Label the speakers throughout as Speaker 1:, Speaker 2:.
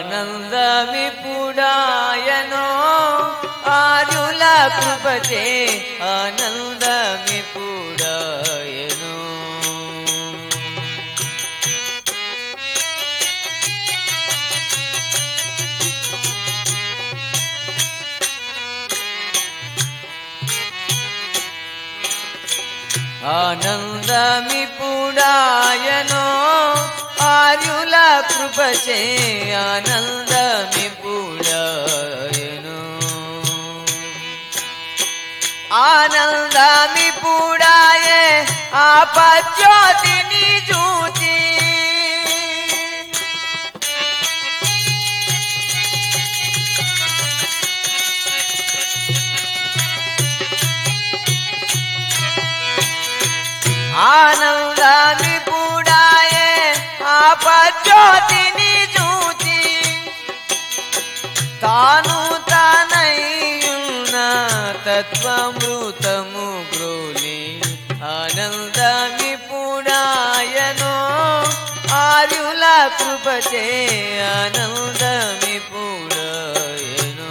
Speaker 1: ఆనందమిపుడాయనో ఆర్యుల కృపచే ఆనందమిపుడాయనో ఆనందమిపుడాయనో ఆర్యుల కృపచే ఆనందమిపుడాయనో ఆనందమిపుడాయే ఆపజ్యోతిని చూచి ఆనందమిపుడాయే ఆపజ్యోతిని చూచి తాను తానయ్యున్న తత్వమృతము గ్రోలి ఆనందమిపుడాయనో ఆర్యుల కృపచే ఆనందమిపుడాయనో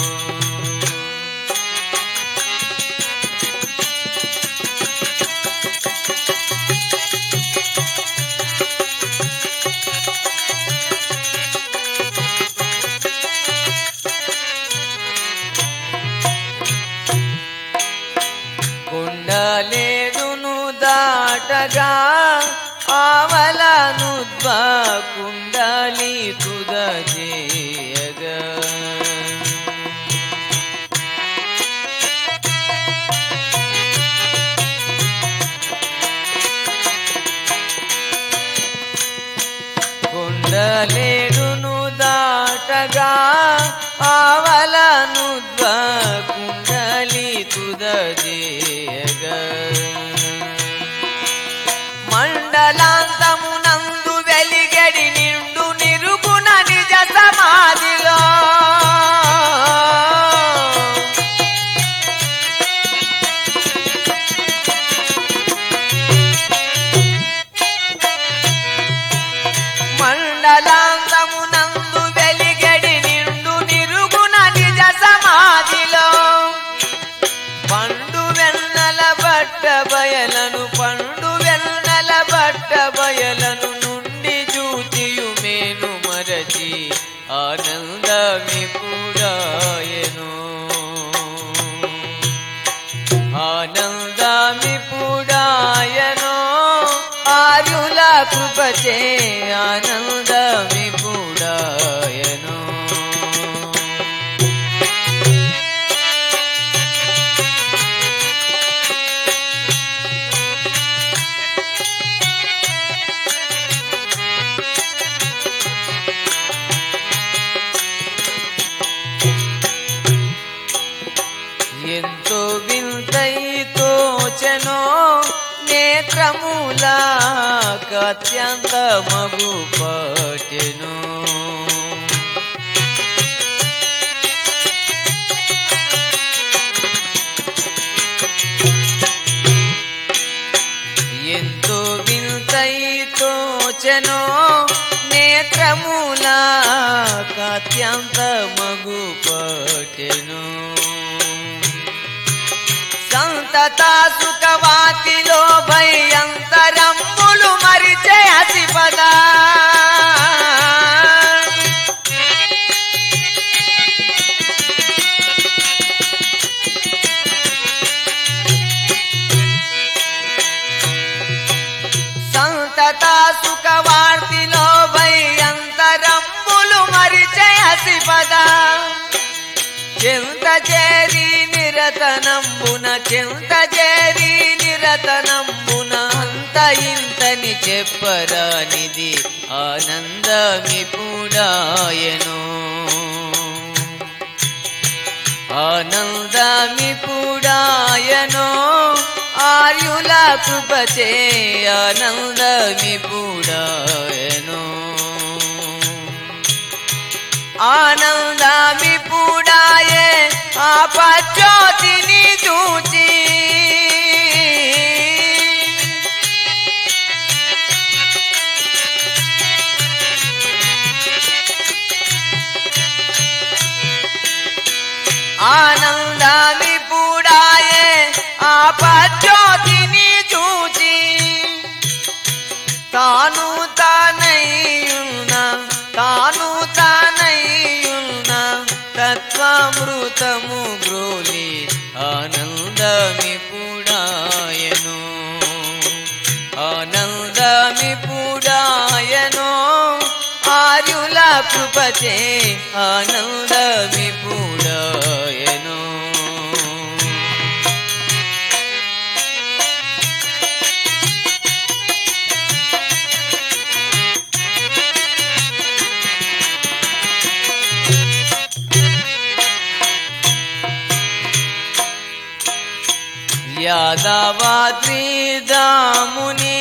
Speaker 1: కుండలేడును దాటగా ఆవలను కుండలి తుదజేయగా కుండలేడును దాటగా ఆవలను కుండలి తుదజేయగా మండలాంతమునందు వెలిగడి నిండు నిరుగుణ నిజ సమాధిలో మండలాంతమునందు వెలిగడి నిండు నిరుగుణ నిజ సమాధిలో పండు వెన్నెల బట్ట బయలను పండు వెన్నెల బట్ట బయలను నుండి జూతియు మేను మరచి ఆనందమిపుడాయను ఆనందమిపుడాయనో ఆర్యుల కృపచే ఆనందమిపుడాయనో ఎంతో వింతైతోచనో నేత్రములా అత్యంత మగు పటెను ఎంతో వింతైతోచనో నేత్రములా అత్యంత మగు పటెను సంతత సుఖవాతిలో భయంతరమ్ములు మరిచే అసిపదా సంతత సుఖవార్తిలో భయంతరమ్ములు మరిచే అసిపదా చెంత చేరి నిరతనంబున చెంత చేరి నిరతనంబున అంత ఇంతని చెప్పరానిది ఆనందమిపుడాయను ఆనందమిపుడాయనో ఆర్యుల కృపచే ఆనందమిపుడాయను ఆనందమిపుడాయే ఆపజ్యోతిని చూచి ఆపజ్యోతిని చూచి తాను తానయ్యున్న తాను తానయ్యున్న తత్వామృతము గ్రోలి ఆనందమి పుడాయను ఆనందమి పుడాయను ఆర్యుల కృపచే ఆనందమి పుడాయను యాదవాద్రీదాముని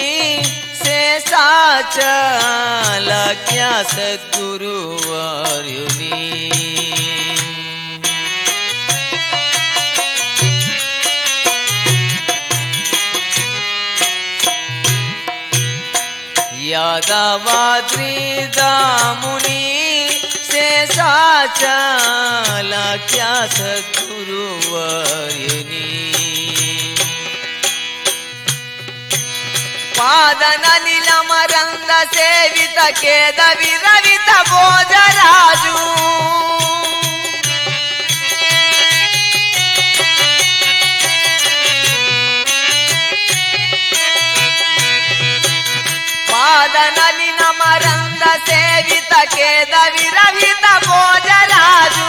Speaker 1: శేషాచలక్య సద్గురువార్యుని యాదవాద్రీదాముని శేషాచలక్య సద్గురువార్యుని పాదన నిలమరంద సేవిత కేద విరవిత భోజరాజు పాదన నిలమరంద సేవిత కేద విరవిత భోజరాజు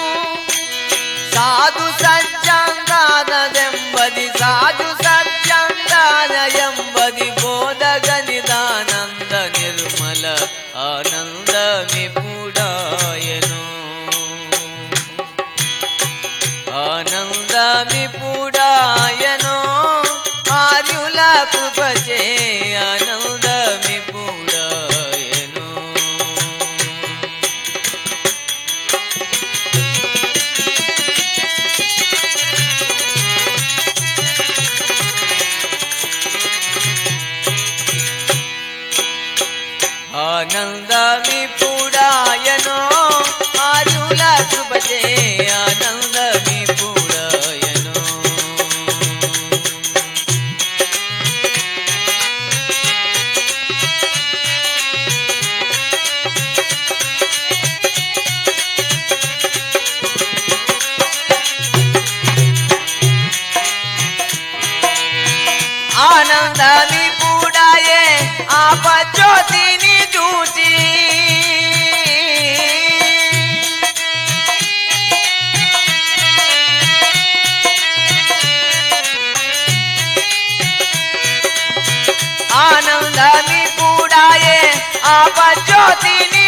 Speaker 1: సాధు సజ్జంగాదెంబది సాధు సజ్జంగాదయంబది బోధగ నిదానంద నిర్మల ఆనందమి పుడాయను ఆనందమి పుడాయను ఆర్యుల కృపచే ఆనందమి పుడాయను ఆనందమి పుడాయనో ఆరుల కృపచే ఆనందమి పుడాయనో ఆనందమి పుడాయే ఆపజ్యోతిని చూచి ఆనందమి పుడాయే ఆపజ్యోతిని